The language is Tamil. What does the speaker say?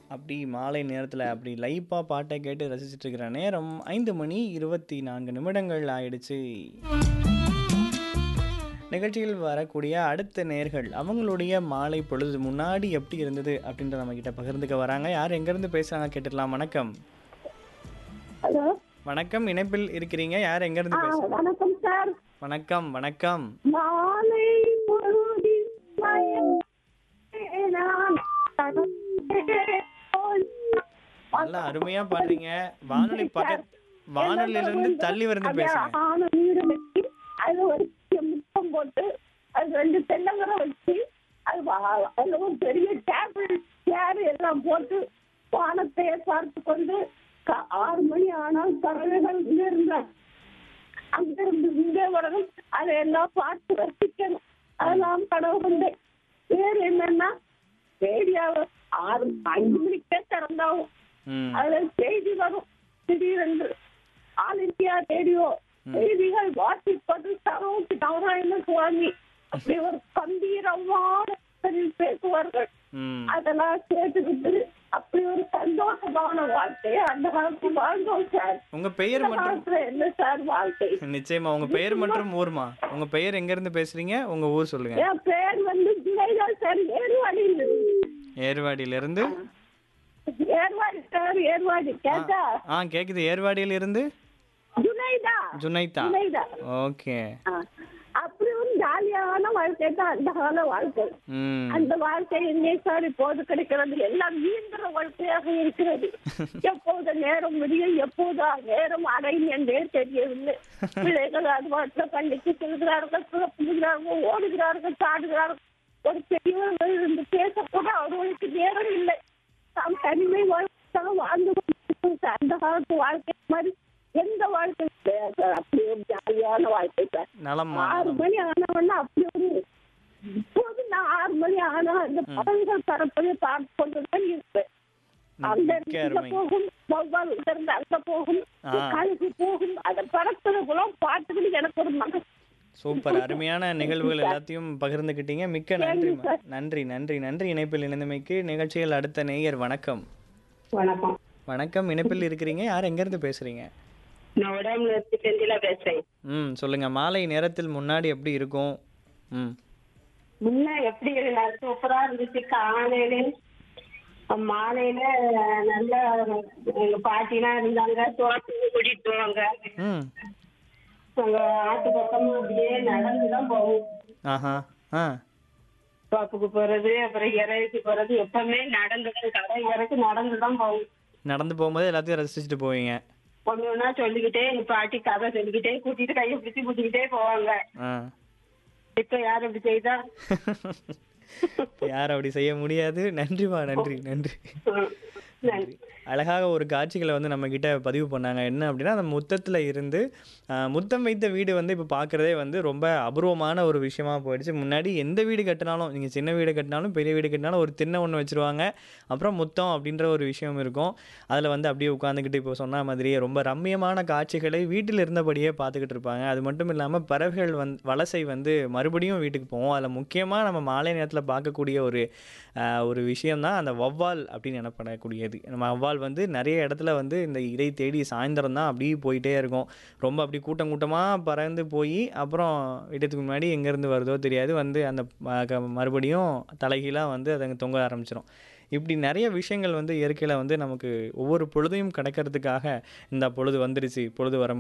அப்படி மாலை நேரத்துல அப்படி லைப்பா பாட்டை கேட்டு ரசிச்சுட்டு இருக்கிற நேரம் 5 மணி 24 நிமிடங்கள் ஆயிடுச்சு. நிகழ்ச்சியில் வரக்கூடிய அடுத்த நேயர்கள், அவங்களுடைய மாலை பொழுது முன்னாடி எப்படி இருந்தது அப்படின்றத நம்மகிட்ட பகிர்ந்துக்க வராங்க. யார் எங்கேருந்து பேசுறாங்க கேட்டுடலாம். வணக்கம். ஹலோ வணக்கம். இணைப்பில் இருக்கிறீங்க. யார் ஆ எங்கேருந்து பேசுறீங்க? வணக்கம் சார் வணக்கம், வணக்கம். மாலை பொழுதில் மயங்கியே நான் கடந்தே போய் நல்லா அருமையா பாடுறீங்க. வானொலி பக்கத் வானொலியிலிருந்து தள்ளி வந்து பேசுங்க. ஆன வீடு வச்சு அது ஒரு முத்தம் போட்டு அது ரெண்டு தென்னமரம் வச்சு அது வா- அதுல ஒரு பெரிய டேபிள் சேர் எல்லாம் போட்டு வானத்தை பார்த்து கொண்டு க- ஆறு மணி ஆனால் பறவைகள் இங்க இருந்தா அங்கிருந்து இங்கே வரணும் அதையெல்லாம் பார்த்து ரசிக்கணும் அதெல்லாம் கனவு கொண்டேன் வேறு என்னன்னா ரேடியோவை ஆறு அஞ்சு மணிக்கே திறந்தாகும் ம். அதுல செய்தி வரும் திடீரென்று ஆல் இந்தியா ரேடியோ செய்திகள் வாசிப்பது சரோஜ் நாராயண சுவாமி அப்படி ஒரு கம்பீரமான குரலில் பேசுவார்கள் ம். அதெல்லாம் கேட்டுக்கிட்டு அப்படி ஒரு சந்தோஷமான வாழ்க்கையை அந்த காலத்தில் வாழ்ந்தோம் சார் உங்க பெயர் இந்த மற்றும் காலத்துல என்ன சார் வாழ்க்கை நிச்சயமா உங்க பெயர் மற்றும் ஊர்மா உங்க பெயர் எங்க இருந்து பேசுறீங்க உங்க ஊர் சொல்லுங்க என் பேர் வந்து ஜுனைதா சார் ஏர்வாடியில் இருந்து. ஏர்வாடியில இருந்து ஏர்வாடி சார் ஏர்வாடி கேட்டா ஆ கேக்குது ஏர்வாடியில இருந்து ஜுனைதா ஜுனைதா ஜுனைதா ஓகே ஆ. அப்படி ஒரு ஜாலியான வாழ்க்கை தான் அந்த கால வாழ்க்கை ம் அந்த வாழ்க்கை என்ன சார் இப்போது கிடைக்கிறது எல்லாம் இயந்திர வாழ்க்கையாக இருக்கிறது எப்போது நேரம் முடியும் எப்போது நேரம் அடையும் என்றே தெரியவில்லை பிள்ளைகள் அது பாட்டில் பள்ளிக்கு செல்கிறார்கள் புறப்படுகிறார்கள் ஓடுகிறார்கள் சாடுகிறார்கள் ஒரு பெரியவர்கள் இருந்து பேசக்கூட அவர்களுக்கு நேரம் இல்லை தாம் தனிமை வாழ்க்கை வாழ்ந்து கொண்டிருக்கிறோம் சார். அந்த காலத்து வாழ்க்கை மாதிரி எந்த வாழ்க்கை கிடையாது சார் அப்படி ஒரு ஜாலியான வாழ்க்கை சார் நலம்மா ஆறு நலம். மணி ஆனவொன்னா அப்படி ஒரு இப்போது நான் ஆறு மணி ஆனா அந்த பறவைகள் பறப்பதை பார்த்து கொண்டுதான் இருப்பேன் அங்க மிக்க இருந்து இங்க அருமை போகும் வௌவால் இங்க இருந்து அங்க போகும் ஆ. கழுகு போகும் அதை பறக்கிறதுக்குலாம் பார்த்துக்கிட்டு எனக்கு ஒரு மனசு சூப்பர் அருமையான நிகழ்வுகள் எல்லாத்தையும் பகிர்ந்துக்கிட்டீங்க மிக்க நன்றி நன்றி நன்றி நன்றி இணைப்பில் இணைந்தமைக்கு நிகழ்ச்சியில் அடுத்த நேயர் வணக்கம் வணக்கம் வணக்கம் இணைப்பில் இருக்கிறீங்க யார் எங்க இருந்து பேசுறீங்க நான் உடம்புல இருந்து செந்திலா பேசுறேன் ம் சொல்லுங்க மாலை நேரத்தில் முன்னாடி எப்படி இருக்கும் ம் முன்ன எப்படி இருந்தா சூப்பரா இருந்துச்சு காலையில மாலையில நல்ல எங்க பாட்டிலாம் இருந்தாங்க தோட்டத்துக்கு கூட்டிட்டு போவாங்க ம் அங்க ஆட்டு பக்கம் அப்படியே நடந்துதான் போவோம் ஆஹா ஆ தோப்புக்கு போறது அப்புறம் இறைக்கு போறது எப்பவுமே நடந்துதான் கடை வரைக்கும் நடந்துதான் போவோம் நடந்து போகும்போது எல்லாத்தையும் ரசிச்சுட்டு போவீங்க ஒண்ணு ஒண்ணா சொல்லிக்கிட்டே எங்க பாட்டி கதை சொல்லிக்கிட்டே கூட்டிட்டு கையை பிடிச்சி கூட்டிக்கிட்டே போவாங்க ஆ இப்ப யார் இப்படி செய்தா யார் அப்படி செய்ய முடியாது நன்றிமா நன்றி நன்றி ம், நன்றி அழகாக ஒரு காட்சிகளை வந்து நம்ம கிட்ட பதிவு பண்ணாங்க என்ன அப்படின்னா அந்த முத்தத்தில் இருந்து ஆஹ், முத்தம் வைத்த வீடு வந்து இப்போ பார்க்குறதே வந்து ரொம்ப அபூர்வமான ஒரு விஷயமா போயிடுச்சு முன்னாடி எந்த வீடு கட்டினாலும் நீங்கள் சின்ன வீடு கட்டினாலும் பெரிய வீடு கட்டினாலும் ஒரு திண்ணை ஒன்று வச்சுருவாங்க அப்புறம் முத்தம் அப்படின்ற ஒரு விஷயம் இருக்கும் அதில் வந்து அப்படியே உட்காந்துக்கிட்டு இப்போ சொன்ன மாதிரியே ரொம்ப ரம்மியமான காட்சிகளை வீட்டில் இருந்தபடியே பார்த்துக்கிட்டு இருப்பாங்க அது மட்டும் இல்லாமல் பறவைகள் வந் வலசை வந்து மறுபடியும் வீட்டுக்கு போவோம் அதில் முக்கியமாக நம்ம மாலை நேரத்தில் பார்க்கக்கூடிய ஒரு ஆஹ், ஒரு விஷயம்தான் அந்த வௌவால் அப்படின்னு எனப்படக்கூடியது நம்ம வௌவால் வந்து நிறைய இடத்துல வந்து இந்த இறை தேடி சாயந்தரம் தான் அப்படியே போயிட்டே இருக்கும் ரொம்ப அப்படி கூட்டம் கூட்டமாக பறந்து போய் அப்புறம் வீட்டுக்கு முன்னாடி எங்கேருந்து வருதோ தெரியாது வந்து அந்த ம- க- மறுபடியும் தலைகீழாக வந்து அதை தொங்க ஆரம்பிச்சிடும் இப்படி நிறைய விஷயங்கள் வந்து இயற்கையில் வந்து நமக்கு ஒவ்வொரு பொழுதையும் கிடைக்கிறதுக்காக இந்த பொழுது வந்துருச்சு பொழுது வரும்